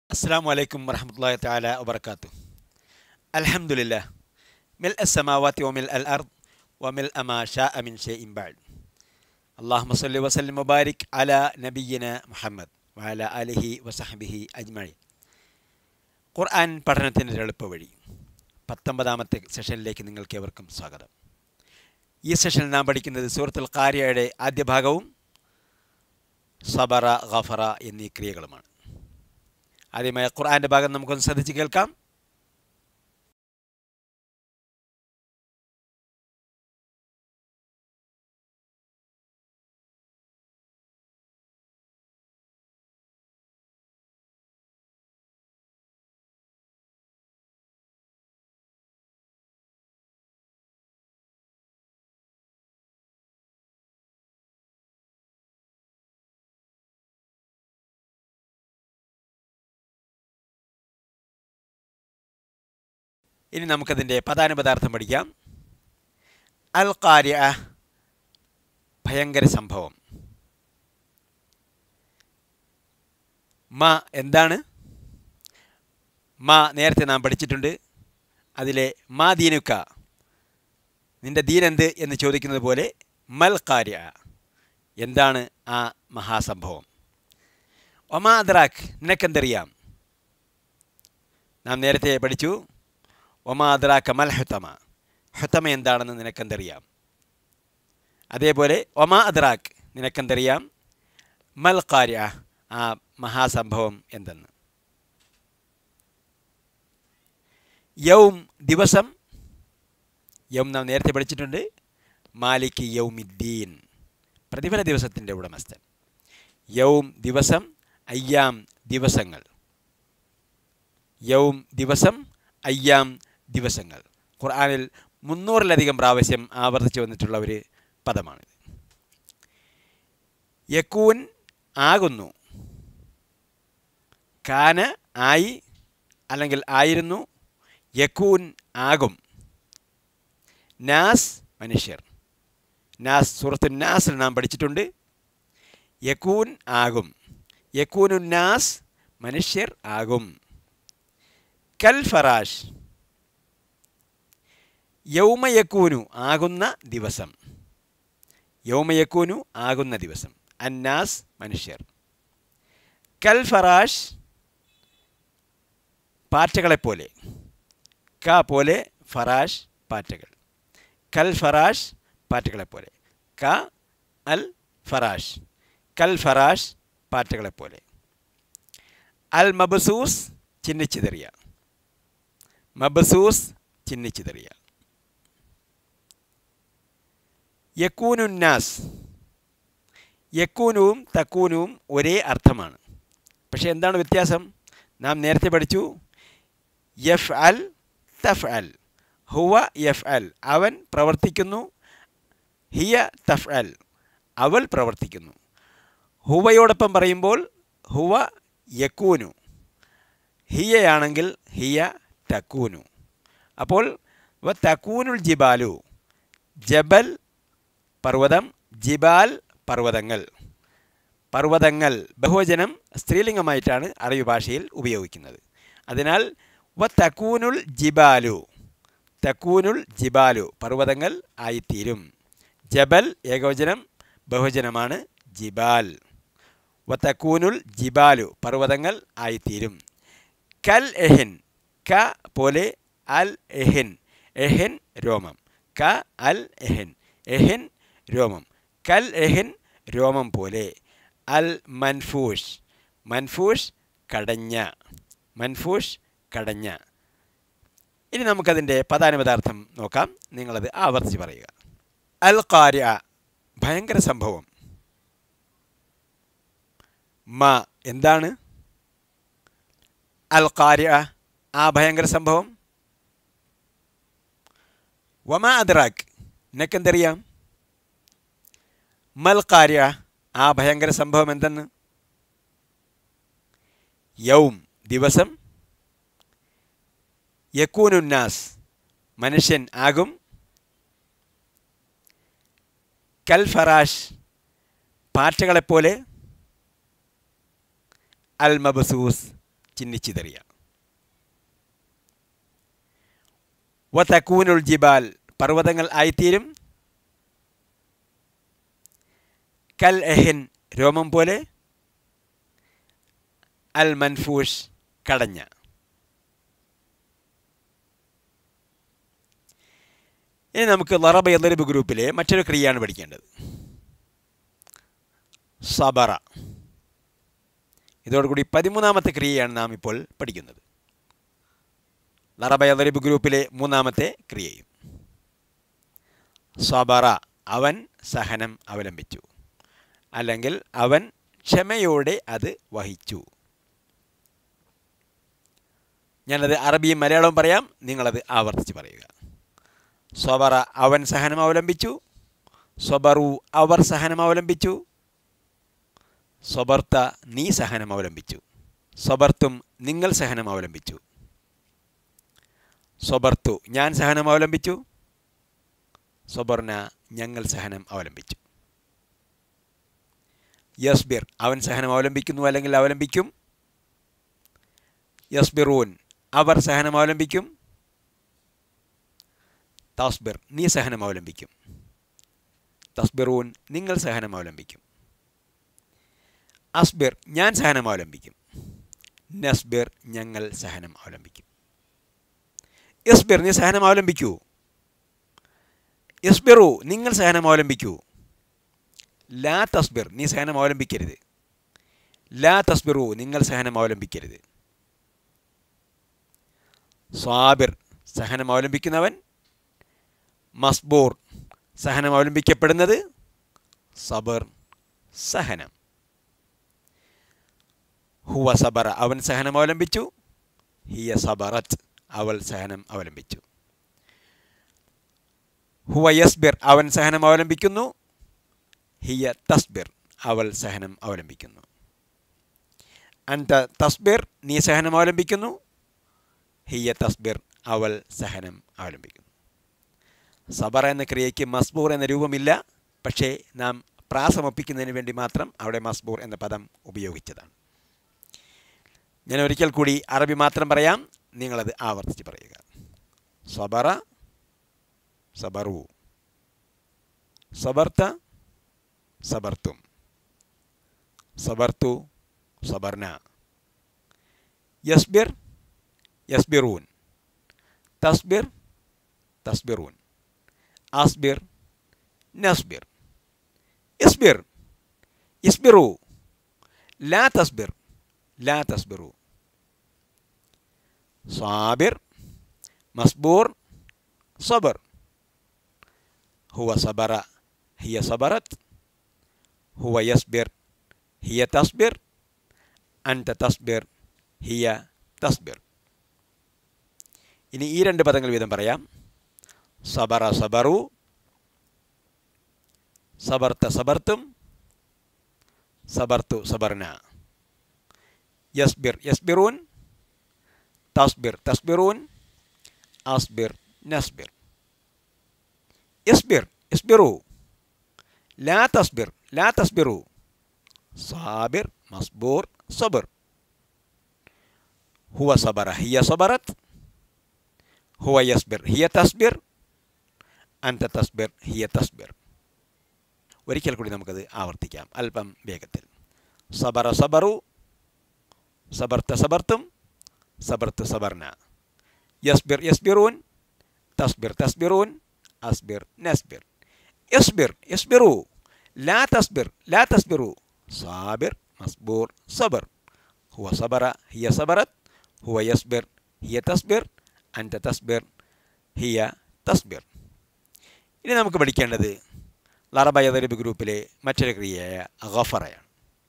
السلام عليكم ورحمة الله تعالى وبركاته الحمد لله ملء السماوات وملء الأرض وملء ما شاء من شيء بعد اللهم صل وسلم وبارك على نبينا محمد وعلى آله وصحبه أجمعين ഖുർആൻ പഠനത്തിൻ്റെ എളുപ്പ വഴി പത്തൊമ്പതാമത്തെ സെഷനിലേക്ക് നിങ്ങൾക്ക് ഏവർക്കും സ്വാഗതം ഈ സെഷനിൽ നാം പഠിക്കുന്നത് സൂറത്തുൽ ഖാരിയയുടെ ആദ്യ ഭാഗവും സബറ ഗഫറ എന്നീ ക്രിയകളുമാണ് ആദ്യമായി ഖുർആന്റെ ഭാഗം നമുക്കൊന്ന് ശ്രദ്ധിച്ച് കേൾക്കാം ഇനി നമുക്കതിൻ്റെ പദാനുപദാർത്ഥം പഠിക്കാം അൽ ഖാരിയ ഭയങ്കര സംഭവം മ എന്താണ് മ നേരത്തെ നാം പഠിച്ചിട്ടുണ്ട് അതിലെ മാ ദീനുക്ക നിന്റെ ദീനെന്ത് എന്ന് ചോദിക്കുന്നത് പോലെ മൽ ഖാരിയ എന്താണ് ആ മഹാസംഭവം ഒമാ അദ്രാഖ് നിനക്കെന്തറിയാം നാം നേരത്തെ പഠിച്ചു ഒമാ അദ്രാഖ മൽ ഹുത്തമ ഹുത്തമ എന്താണെന്ന് നിനക്കെന്തറിയാം അതേപോലെ ഒമാ അദ്രാഖ് നിനക്കെന്തറിയാം മൽ ഖാരിയ ആ മഹാസംഭവം എന്തെന്ന് യൗം ദിവസം യൗം നാം നേരത്തെ പഠിച്ചിട്ടുണ്ട് മാലിക് യൗമിദ്ദീൻ പ്രതിഫല ദിവസത്തിൻ്റെ ഉടമസ്ഥൻ യൗം ദിവസം അയ്യാം ദിവസങ്ങൾ യൗം ദിവസം അയ്യാം ദിവസങ്ങൾ ഖുർആാനിൽ മുന്നൂറിലധികം പ്രാവശ്യം ആവർത്തിച്ചു വന്നിട്ടുള്ള ഒരു പദമാണിത് യക്കൂൻ ആകുന്നു കാന ആയി അല്ലെങ്കിൽ ആയിരുന്നു യക്കൂൻ ആകും നാസ് മനുഷ്യർ നാസ് സുഹൃത്തു നാസിൽ നാം പഠിച്ചിട്ടുണ്ട് യക്കൂൻ ആകും യക്കൂനു നാസ് മനുഷ്യർ ആകും കൽ ഫറാഷ് യൗമയക്കൂനു ആകുന്ന ദിവസം യൗമയക്കൂനു ആകുന്ന ദിവസം അന്നാസ് മനുഷ്യർ കൽ ഫറാഷ് പാറ്റകളെപ്പോലെ ക പോലെ ഫറാഷ് പാറ്റകൾ കൽ ഫറാഷ് പാറ്റകളെപ്പോലെ ക അൽ ഫറാഷ് കൽ ഫറാഷ് പാറ്റകളെപ്പോലെ അൽ മബസൂസ് ചിഹ്നിച്ചിതറിയ മബസൂസ് ചിഹ്നിച്ചിതറിയ യക്കൂനുന്നാസ് യക്കൂനുവും തക്കൂനുവും ഒരേ അർത്ഥമാണ് പക്ഷേ എന്താണ് വ്യത്യാസം നാം നേരത്തെ പഠിച്ചു യഫ് അൽ തഫ് അൽ ഹുവ യഫ് അൽ അവൻ പ്രവർത്തിക്കുന്നു ഹിയ തഫ് അൽ അവൾ പ്രവർത്തിക്കുന്നു ഹുവയോടൊപ്പം പറയുമ്പോൾ ഹുവ യക്കൂനു ഹിയയാണെങ്കിൽ ഹിയ തക്കൂനു അപ്പോൾ വ തക്കൂനുൽ ജിബാലു ജബൽ പർവ്വതം ജിബാൽ പർവ്വതങ്ങൾ പർവ്വതങ്ങൾ ബഹുവചനം സ്ത്രീലിംഗമായിട്ടാണ് അറബി ഭാഷയിൽ ഉപയോഗിക്കുന്നത് അതിനാൽ വ തക്കൂനുൽ ജിബാലു തക്കൂനുൽ ജിബാലു പർവ്വതങ്ങൾ ആയിത്തീരും ജബൽ ഏകവചനം ബഹുവചനമാണ് ജിബാൽ വ തക്കൂനുൽ ജിബാലു പർവ്വതങ്ങൾ ആയിത്തീരും കൽ എഹിൻ ക പോലെ അൽ എഹിൻ എഹിൻ രോമം ക അൽ എഹിൻ എഹിൻ രോമം കൽ എഹിൻ രോമം പോലെ അൽ മൻഫൂഷ് മൻഫൂഷ് കടഞ്ഞ മൻഫൂഷ് കടഞ്ഞ ഇനി നമുക്കതിൻ്റെ പദാനുപദാർത്ഥം നോക്കാം നിങ്ങളത് ആവർത്തിച്ച് പറയുക അൽ ഖാരിയ ഭയങ്കര സംഭവം മ എന്താണ് അൽ ഖാരിയ ആ ഭയങ്കര സംഭവം വമ അദ്രാഖ് നിനക്കെന്തറിയാം മൽ ഖാരിയ ആ ഭയങ്കര സംഭവം എന്തെന്ന് യൗം ദിവസം യക്കൂനുന്നാസ് മനുഷ്യൻ ആകും കൽ ഫറാഷ് പാറ്റകളെപ്പോലെ അൽ മബസൂസ് ചിന്നിച്ചിതറിയ വതക്കൂനുൽ ജിബാൽ പർവ്വതങ്ങൾ ആയിത്തീരും കൽ എഹിൻ രോമം പോലെ അൽ മൻഫൂഷ് കടഞ്ഞ ഇനി നമുക്ക് ലറബ എല്ലറിബ് ഗ്രൂപ്പിലെ മറ്റൊരു ക്രിയയാണ് പഠിക്കേണ്ടത് സബറ ഇതോടുകൂടി പതിമൂന്നാമത്തെ ക്രിയയാണ് നാം ഇപ്പോൾ പഠിക്കുന്നത് ലറബ എല്ലറിബ് ഗ്രൂപ്പിലെ മൂന്നാമത്തെ ക്രിയയും സബറ അവൻ സഹനം അവലംബിച്ചു അല്ലെങ്കിൽ അവൻ ക്ഷമയോടെ അത് വഹിച്ചു ഞാനത് അറബിയും മലയാളവും പറയാം നിങ്ങളത് ആവർത്തിച്ച് പറയുക സ്വബറ അവൻ സഹനം അവലംബിച്ചു സ്വബറു അവർ സഹനം അവലംബിച്ചു സ്വബർത്ത നീ സഹനം അവലംബിച്ചു സ്വബർത്തും നിങ്ങൾ സഹനം അവലംബിച്ചു സ്വബർത്തു ഞാൻ സഹനം അവലംബിച്ചു സ്വബർന ഞങ്ങൾ സഹനം അവലംബിച്ചു യസ്ബിർ അവൻ സഹനം അവലംബിക്കുന്നു അല്ലെങ്കിൽ അവലംബിക്കും യസ്ബിറൂൻ അവർ സഹനം അവലംബിക്കും തസ്ബിർ നീ സഹനം അവലംബിക്കും തസ്ബിറൂൻ നിങ്ങൾ സഹനം അവലംബിക്കും അസ്ബിർ ഞാൻ സഹനം അവലംബിക്കും നസ്ബിർ ഞങ്ങൾ സഹനം അവലംബിക്കും യസ്ബിർ നീ സഹനം അവലംബിക്കൂ യസ്ബിറു നിങ്ങൾ സഹനം അവലംബിക്കൂ ലാ തസ്ബിർ നീ സഹനം അവലംബിക്കരുത് ലാ തസ്ബിറു നിങ്ങൾ സഹനം അവലംബിക്കരുത് സ്വാബിർ സഹനം അവലംബിക്കുന്നവൻ മസ്ബൂർ സഹനം അവലംബിക്കപ്പെടുന്നത് സബർ സഹനം ഹുവ സബറ അവൻ സഹനം അവലംബിച്ചു ഹിയ സബറത്ത് അവൾ സഹനം അവലംബിച്ചു ഹുവ യസ്ബിർ അവൻ സഹനം അവലംബിക്കുന്നു ഹിയ തസ്ബിർ അവൾ സഹനം അവലംബിക്കുന്നു അൻത തസ്ബിർ നീ സഹനം അവലംബിക്കുന്നു ഹിയ തസ്ബിർ അവൾ സഹനം അവലംബിക്കുന്നു സബറ എന്ന ക്രിയയ്ക്ക് മസ്ബൂർ എന്ന രൂപമില്ല പക്ഷേ നാം പ്രാസമൊപ്പിക്കുന്നതിന് വേണ്ടി മാത്രം അവിടെ മസ്ബൂർ എന്ന പദം ഉപയോഗിച്ചതാണ് ഞാൻ ഒരിക്കൽ കൂടി അറബി മാത്രം പറയാം നിങ്ങളത് ആവർത്തിച്ച് പറയുക സബറ സബറു സബർത്ത സബർത്തും സബർത്തു സബർന യസ്ബിർ യസ്ബിറൂൻ തസ്ബിർ തസ്ബിറൂൻ അസ്ബിർ നസ്ബിർ ഇസ്ബിർ ഇസ്ബിറു ലാ തസ്ബിർ ലാ തസ്ബിറു സാബിർ മസ്ബൂർ സബർ ഹുവ സബറ ഹിയ സബറത്ത് ഹുവ യസ്ബിർ ഹിയ തസ്ബിർ അൻത തസ്ബിർ ഹിയ തസ്ബിർ ഇനി ഈ രണ്ട് പദങ്ങൾ വീതം പറയാം സബറ സബറു സബർത്ത സബർത്തും സബർത്തു സബർന യസ്ബിർ യസ്ബിറൂൻ തസ്ബിർ തസ്ബിറൂൻ അസ്ബിർ നസ്ബിർ യസ്ബിർ യസ്ബിറു ലാ തസ്ബിർ ലാ തസ്ബിറു സാബിർ മസ്ബൂർ സബർ ഹുവ സബറ ഹിയ സബറത്ത് ഹുവ യസ്ബിർ ഹിയ തസ്ബിർ അൻത തസ്ബിർ ഹിയ തസ്ബിർ ഒരിക്കൽ കൂടി നമുക്കത് ആവർത്തിക്കാം അല്പം വേഗത്തിൽ സബറ സബറു സബർത്ത സബർത്തും സബർത്ത് സബർന യസ്ബിർ യസ്ബിറൂൻ തസ്ബിർ തസ്ബിറൂൻ അസ്ബിർ നസ്ബിർ യസ്ബിർ യസ്ബിറു ലാ തസ്ബിർ ലാ തസ്ബിറു സാബിർ മസ്ബൂർ സബർ ഹുവ സബറ ഹിയ സബറത്ത് ഹുവ യസ്ബിർ ഹിയ തസ്ബിർ അൻത തസ്ബിർ ഹിയ തസ്ബിർ ഇനി നമുക്ക് പഠിക്കേണ്ടത് ലറബയദരിബ് ഗ്രൂപ്പിലെ മറ്റൊരു ക്രിയയായ ഗഫറയാണ്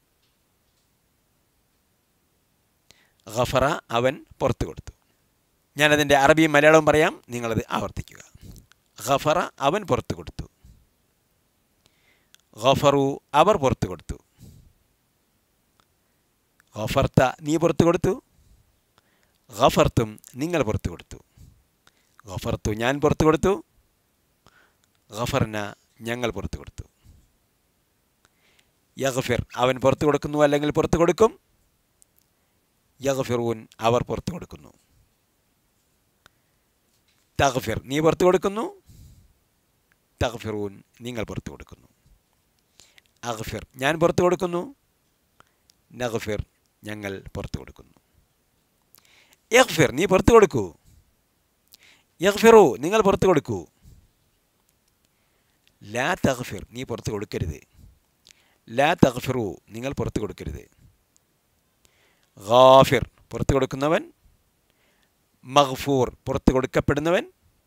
ഗഫറ അവൻ പുറത്തു കൊടുത്തു ഞാനതിൻ്റെ അറബിയും മലയാളവും പറയാം നിങ്ങളത് ആവർത്തിക്കുക ഗഫറ അവൻ പുറത്തു കൊടുത്തു ഗഫറു അവർ പുറത്തു കൊടുത്തു ഗഫർത്ത നീ പുറത്തു കൊടുത്തു ഗഫർത്തും നിങ്ങൾ പുറത്തു കൊടുത്തു ഗഫർത്തു ഞാൻ പുറത്തു കൊടുത്തു ഗഫർന ഞങ്ങൾ പുറത്തു കൊടുത്തു യഗ്ഫിർ അവൻ പുറത്തു കൊടുക്കുന്നു അല്ലെങ്കിൽ പുറത്തു കൊടുക്കും യഗ്ഫിറൂൻ അവർ പുറത്തു കൊടുക്കുന്നു തഗ്ഫിർ നീ പുറത്തു കൊടുക്കുന്നു തഗ്ഫിറൂൻ നിങ്ങൾ പുറത്തു കൊടുക്കുന്നു അഗ്ഫിർ ഞാൻ പുറത്തു കൊടുക്കുന്നു നഗ്ഫിർ ഞങ്ങൾ പുറത്തു കൊടുക്കുന്നു യഗ്ഫിർ നീ പുറത്തു കൊടുക്കൂ യഗ്ഫിറു നിങ്ങൾ പുറത്തു കൊടുക്കൂ ലാ തഗ്ഫിർ നീ പുറത്തു കൊടുക്കരുത് ലാ തഗ്ഫിറു നിങ്ങൾ പുറത്തു കൊടുക്കരുത് ഗാഫിർ പുറത്തു കൊടുക്കുന്നവൻ മഗ്ഫൂർ പുറത്തു കൊടുക്കപ്പെടുന്നവൻ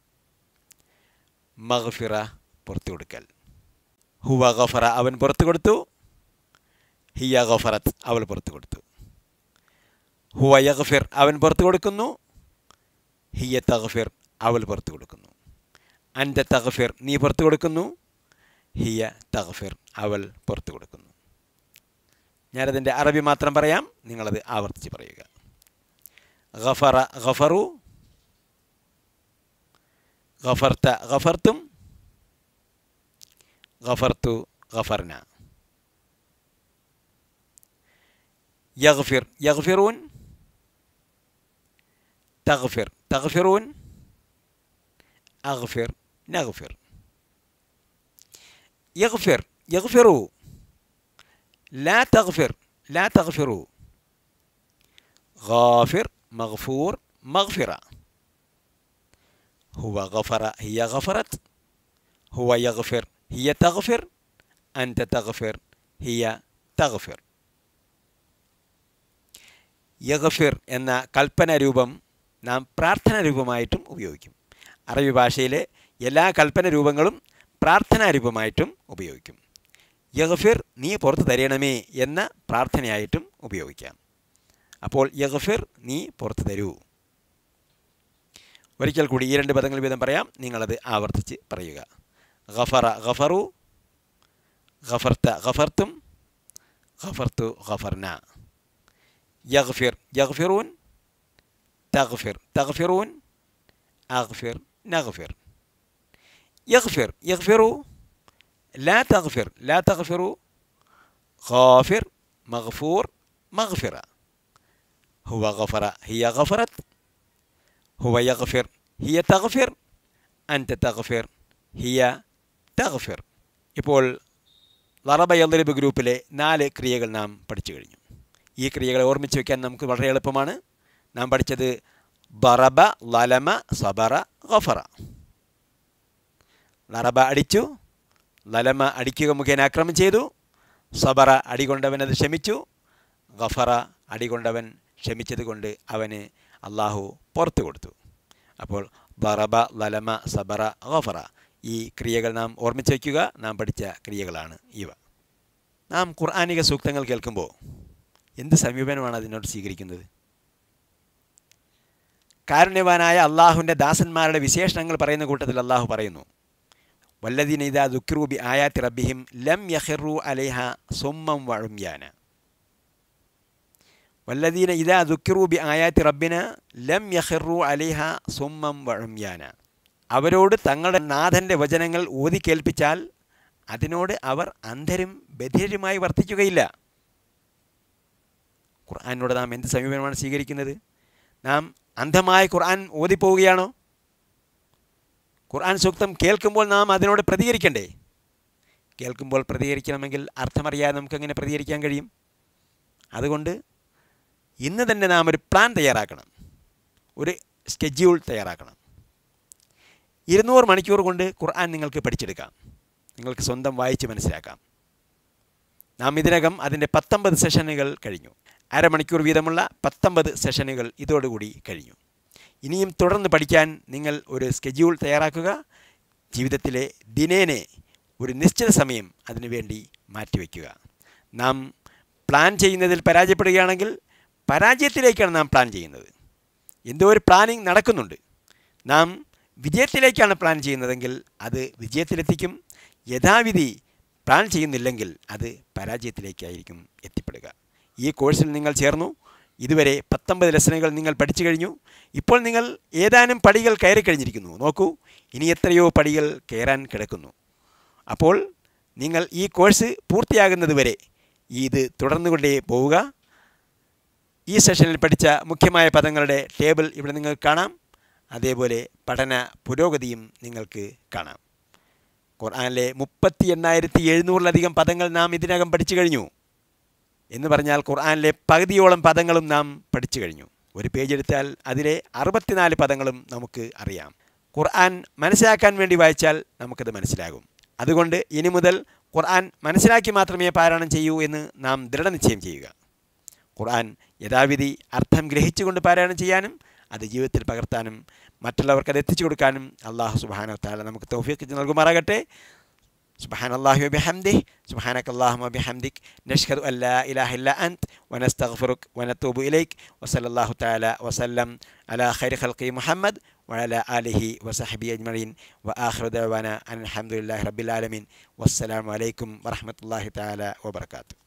മഗ്ഫിറ പുറത്തു കൊടുക്കൽ ഹുവ ഗഫറ അവൻ പുറത്തു കൊടുത്തു ഹിയ ഗഫറത്ത് അവൾ പുറത്തു കൊടുത്തു ഹുവ യഗ്ഫിർ അവൻ പുറത്തു കൊടുക്കുന്നു ഹിയ തഗ്ഫിർ അവൾ പുറത്തു കൊടുക്കുന്നു അൻ്റെ തഗ്ഫിർ നീ പുറത്തു കൊടുക്കുന്നു ഹിയ തഗ്ഫിർ അവൾ പുറത്തു കൊടുക്കുന്നു ഞാനതിൻ്റെ അറബി മാത്രം പറയാം നിങ്ങളത് ആവർത്തിച്ച് പറയുക ഗഫറ ഗഫറു ഗഫർത്ത ഗഫർത്തും ഗഫർത്തു ഗഫർന യഗ്ഫിർ യഗ്ഫിറൂൻ തഗ്ഫിർ തഗ്ഫിറൂൻ അഗ്ഫിർ നഗ്ഫിർ يغفر يغفروا لا تغفر لا تغفروا غافر مغفور مغفرة هو غفر هي غفرت هو يغفر هي تغفر أنت تغفر هي تغفر യഗഫിർ എന്ന കൽപ്പന രൂപം നാം പ്രാർത്ഥന രൂപമായിട്ടും ഉപയോഗിക്കും അറബി ഭാഷയിലെ എല്ലാ കൽപ്പന രൂപങ്ങളും പ്രാർത്ഥനാ രൂപമായിട്ടും ഉപയോഗിക്കും യഗഫിർ നീ പുറത്തു തരണമേ എന്ന പ്രാർത്ഥനയായിട്ടും ഉപയോഗിക്കാം അപ്പോൾ യഗഫിർ നീ പുറത്തു തരൂ ഒരിക്കൽ കൂടി ഈ രണ്ട് പദങ്ങൾ വീതം പറയാം നിങ്ങളത് ആവർത്തിച്ച് പറയുക ഗഫറ ഗഫറു ഗഫർത്ത ഗഫർത്തും ഗഫർത്തു ഗഫർന യഗ്ഫിർ യഗ്ഫിറൂൻ തഗ്ഫിർ തഗ്ഫിറൂൻ അഗ്ഫിർ നഗ്ഫിർ يغفر يغفروا لا تغفر لا تغفروا غافر مغفور مغفرة هو غفر هي غفرت هو يغفر هي تغفر أنت تغفر هي تغفر ഇപ്പോൾ ലറബ യദ്രിബ് ഗ്രൂപ്പിലെ നാല് ക്രിയകൾ നാം പഠിച്ചു കഴിഞ്ഞു ഈ ക്രിയകളെ ഓർമ്മിച്ച് വയ്ക്കാൻ നമുക്ക് വളരെ എളുപ്പമാണ് നാം പഠിച്ചത് ബറബ ലലമ സബറ ഗഫറ ലറബ അടിച്ചു ലലമ അടിക്കുക മുഖേന ആക്രമം ചെയ്തു സബറ അടികൊണ്ടവൻ അത് ക്ഷമിച്ചു ഗഫറ അടികൊണ്ടവൻ ക്ഷമിച്ചത് കൊണ്ട് അവന് അള്ളാഹു പുറത്തു കൊടുത്തു അപ്പോൾ ബറബ ലലമ സബറ ഗഫറ ഈ ക്രിയകൾ നാം ഓർമ്മിച്ച് വയ്ക്കുക നാം പഠിച്ച ക്രിയകളാണ് ഇവ നാം ഖുർആാനിക സൂക്തങ്ങൾ കേൾക്കുമ്പോൾ എന്ത് സമീപനമാണ് അതിനോട് സ്വീകരിക്കുന്നത് കാരുണ്യവാനായ അള്ളാഹുവിൻ്റെ ദാസന്മാരുടെ വിശേഷണങ്ങൾ പറയുന്ന കൂട്ടത്തിൽ അള്ളാഹു പറയുന്നു വല്ലദീന ഇതാ ദുഃഖറൂബി ആയാത്തി റബ്ബിഹിം ലം യഹിറു അലൈഹ സുമ്മം വഴുമ്യാന വല്ലദീന ഇതാ ദുഃഖറൂബി ആയാത്തി റബ്ബിന ലം യഹിറു അലൈഹ സുമ്മം വഴുമ്യാന അവരോട് തങ്ങളുടെ നാഥൻ്റെ വചനങ്ങൾ ഊതി കേൾപ്പിച്ചാൽ അതിനോട് അവർ അന്ധരും ബധിരരുമായി വർത്തിക്കുകയില്ല ഖുർആാനോട് നാം എന്ത് സമീപനമാണ് സ്വീകരിക്കുന്നത് നാം അന്ധമായ ഖുർആൻ ഓതിപ്പോവുകയാണോ ഖുർആൻ സൂക്തം കേൾക്കുമ്പോൾ നാം അതിനോട് പ്രതികരിക്കണ്ടേ കേൾക്കുമ്പോൾ പ്രതികരിക്കണമെങ്കിൽ അർത്ഥമറിയാതെ നമുക്കെങ്ങനെ പ്രതികരിക്കാൻ കഴിയും അതുകൊണ്ട് ഇന്ന് തന്നെ നാം ഒരു പ്ലാൻ തയ്യാറാക്കണം ഒരു സ്കെഡ്യൂൾ തയ്യാറാക്കണം ഇരുന്നൂറ് മണിക്കൂർ കൊണ്ട് ഖുർആൻ നിങ്ങൾക്ക് പഠിച്ചെടുക്കാം നിങ്ങൾക്ക് സ്വന്തം വായിച്ച് മനസ്സിലാക്കാം നാം ഇതിനകം അതിൻ്റെ പത്തൊമ്പത് സെഷനുകൾ കഴിഞ്ഞു അരമണിക്കൂർ വീതമുള്ള പത്തൊമ്പത് സെഷനുകൾ ഇതോടുകൂടി കഴിഞ്ഞു ഇനിയും തുടർന്ന് പഠിക്കാൻ നിങ്ങൾ ഒരു സ്കെഡ്യൂൾ തയ്യാറാക്കുക ജീവിതത്തിലെ ദിനേനെ ഒരു നിശ്ചിത സമയം അതിനുവേണ്ടി മാറ്റിവെക്കുക നാം പ്ലാൻ ചെയ്യുന്നതിൽ പരാജയപ്പെടുകയാണെങ്കിൽ പരാജയത്തിലേക്കാണ് നാം പ്ലാൻ ചെയ്യുന്നത് എന്തോ ഒരു പ്ലാനിങ് നടക്കുന്നുണ്ട് നാം വിജയത്തിലേക്കാണ് പ്ലാൻ ചെയ്യുന്നതെങ്കിൽ അത് വിജയത്തിലെത്തിക്കും യഥാവിധി പ്ലാൻ ചെയ്യുന്നില്ലെങ്കിൽ അത് പരാജയത്തിലേക്കായിരിക്കും എത്തിപ്പെടുക ഈ കോഴ്സിൽ നിങ്ങൾ ചേർന്നു ഇതുവരെ പത്തൊമ്പത് ലെസനുകൾ നിങ്ങൾ പഠിച്ചു കഴിഞ്ഞു ഇപ്പോൾ നിങ്ങൾ ഏതാനും പടികൾ കയറി കഴിഞ്ഞിരിക്കുന്നു നോക്കൂ ഇനി എത്രയോ പടികൾ കയറാൻ കിടക്കുന്നു അപ്പോൾ നിങ്ങൾ ഈ കോഴ്സ് പൂർത്തിയാകുന്നത് വരെ ഇത് തുടർന്നുകൊണ്ടേ പോവുക ഈ സെഷനിൽ പഠിച്ച മുഖ്യമായ പദങ്ങളുടെ ടേബിൾ ഇവിടെ നിങ്ങൾക്ക് കാണാം അതേപോലെ പഠന പുരോഗതിയും നിങ്ങൾക്ക് കാണാം ഖുർആനിലെ മുപ്പത്തി എണ്ണായിരത്തി എഴുന്നൂറിലധികം പദങ്ങൾ നാം ഇതിനകം പഠിച്ചു കഴിഞ്ഞു എന്ന് പറഞ്ഞാൽ ഖുർആനിലെ പകുതിയോളം പദങ്ങളും നാം പഠിച്ചു കഴിഞ്ഞു ഒരു പേജ് എടുത്താൽ അതിലെ അറുപത്തിനാല് പദങ്ങളും നമുക്ക് അറിയാം ഖുർആൻ മനസ്സിലാക്കാൻ വേണ്ടി വായിച്ചാൽ നമുക്കത് മനസ്സിലാകും അതുകൊണ്ട് ഇനി മുതൽ ഖുർആൻ മനസ്സിലാക്കി മാത്രമേ പാരായണം ചെയ്യൂ എന്ന് നാം ദൃഢനിശ്ചയം ചെയ്യുക ഖുർആൻ യഥാവിധി അർത്ഥം ഗ്രഹിച്ചുകൊണ്ട് പാരായണം ചെയ്യാനും അത് ജീവിതത്തിൽ പകർത്താനും മറ്റുള്ളവർക്ക് അത് എത്തിച്ചു കൊടുക്കാനും അള്ളാഹു സുബാന താല നമുക്ക് തൗഫീഖ് നൽകുമാറാകട്ടെ سبحان الله وبحمده سبحانك اللهم وبحمدك نشهد أن لا إله إلا أنت ونستغفرك ونتوب إليك وصلى الله تعالى وسلم على خير خلق محمد وعلى آله وصحبه أجمعين وآخر دعوانا أن الحمد لله رب العالمين والسلام عليكم ورحمة الله تعالى وبركاته